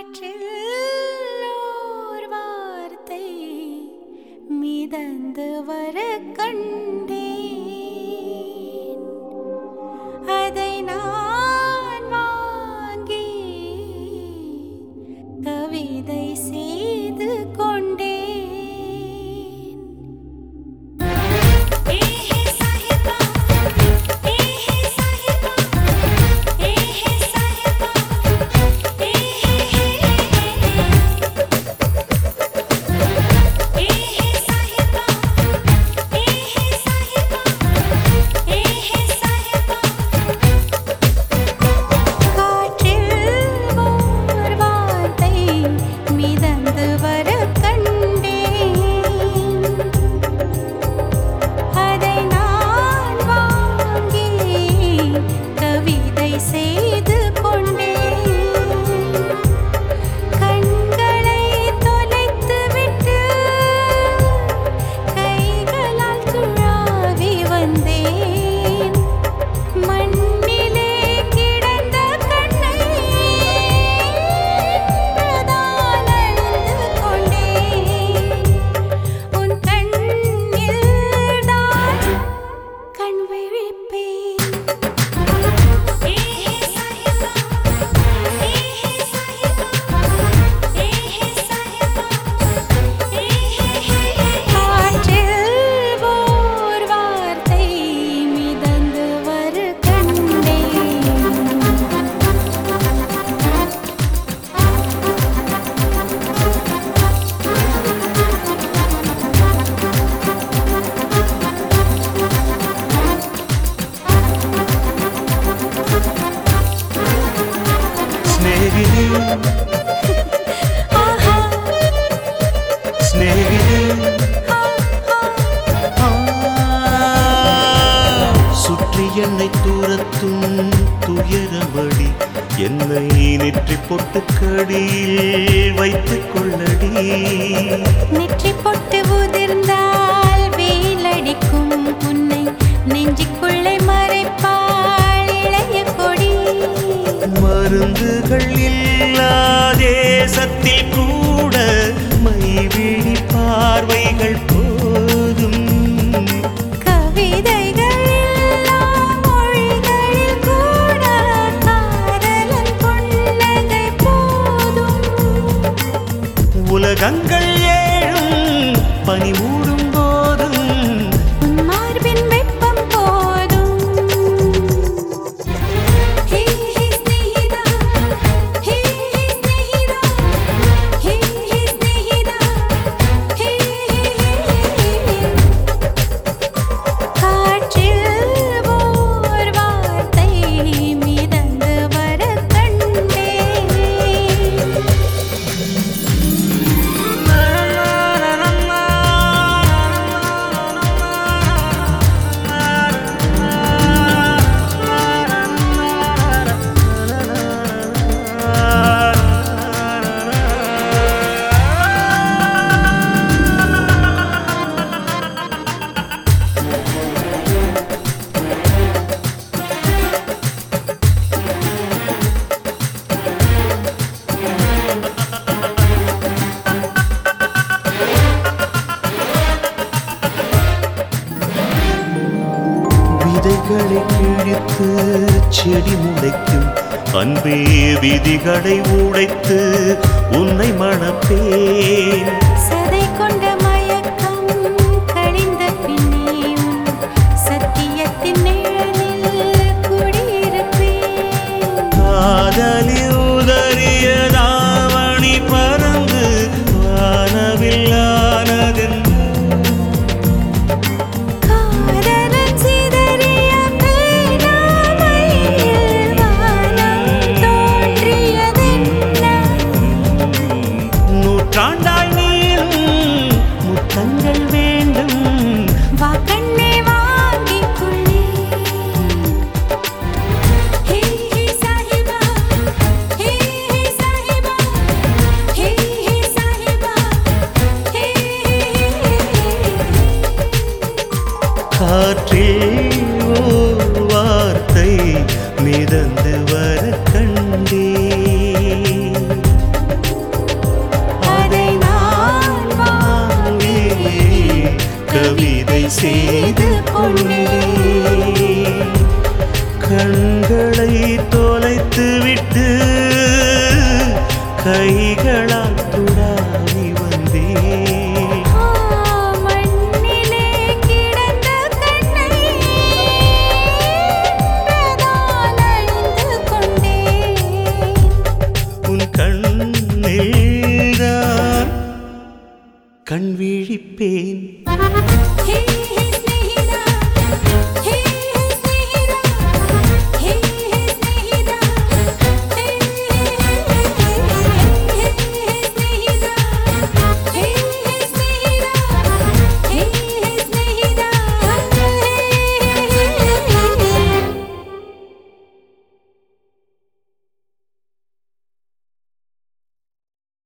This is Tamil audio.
காற்றில் ஓர் வார்த்தை மிதந்து வர கண்டேன் அதை நான் வாங்கி கவிதை செய்து கொண்டேன் ஏஹே சாஹிபா ஏஹே சாஹிபா ஏஹே சாஹிபா ஏஹே ஏஹே சாஹிபா ஏஹே சாஹிபா ஏஹே சாஹிபா காற்றில் ஓர் வார்த்தை மிதந்து வர கண்டேன் அதை நான் வாங்கி கவிதை செய்து கொண்டேன் கண்களை தொலைத்துவிட்டு கைகளால் துழாவி வந்தேன் மண்ணிலே கிடந்த கண்ணை தான் அழுது கொண்டேன் உன் கண்ணில் தான் கண் விழிப்பேன் ஏஹே சாஹிபா ஏஹே சாஹிபா ஏஹே சாஹிபா ஏஹே காற்றில் ஓர் வார்த்தை மிதந்து வர கண்டேன் സ്നേഹിതേ ஆஹா സ്നേഹിതേ ആ, சுற்றி என்னை தூரத்தும் துயரமடி என்னை நெற்றி பொட்டு கடியில் வைத்துக் கொள்ளடி நெற்றி பொட்டு உதிர்ந்தால் வெயிலடிக்கும் உன்னை நெஞ்சுக்குள்ளே மறைப்பாள் இளைய கொடி மருந்துகள் இல்லா தேசத்தில் கூட மைவிழி பார்வைகள் போதும் கவிதைகள் இல்லா மொழிகளில் கூட காதலன் புன்னகை போதும் உலகங்கள் ஏழும் பனி மூடும் போதும் உன் மார்பின் வெப்பம் போதும் ஹே ஹே ஸ்நேகிதா ஹே ஹே ஸ்நேகிதா ஹே ஹே ஸ்நேகிதா ஹே ஹே காற்றில் ஓர் வார்த்தை மிதந்து வர கண்டேன் விதைகளை கிழித்து செடி முளைக்கும் அன்பே விதிகளை உடைத்து உன்னை மணப்பேன் சதை கொண்ட மயக்கம் கழிந்த பின்னே உன் சத்தியத்தின் நிழலில் குடியிருப்பேன் காதலில் உதறிய தாவணி பறந்து வானவில்லானதென்று காதலன் சிதறிய பேராமையில் வானம் தோன்றியதென்ன நூற்றாண்டாய் நீளும் முத்தங்கள் வேண்டும் வா கண்ணே வாங்கிக் கொள்ளே ஹே ஹே சாஹிபா ஹே ஹே சாஹிபா ஹே ஹே சாஹிபா ஹே காற்றில் ஓர் வார்த்தை மிதந்து வர கண்டே செய்து கொண்டேன் கண்களை தொலைத்து விட்டு கைகளால் துடாவி வந்தேன் ஆ, மண்ணிலே கிடந்த கண்ணை பிரதால் அணிந்து கொண்டேன் உன் கண்ணில்தான் கண் விழிப்பேன்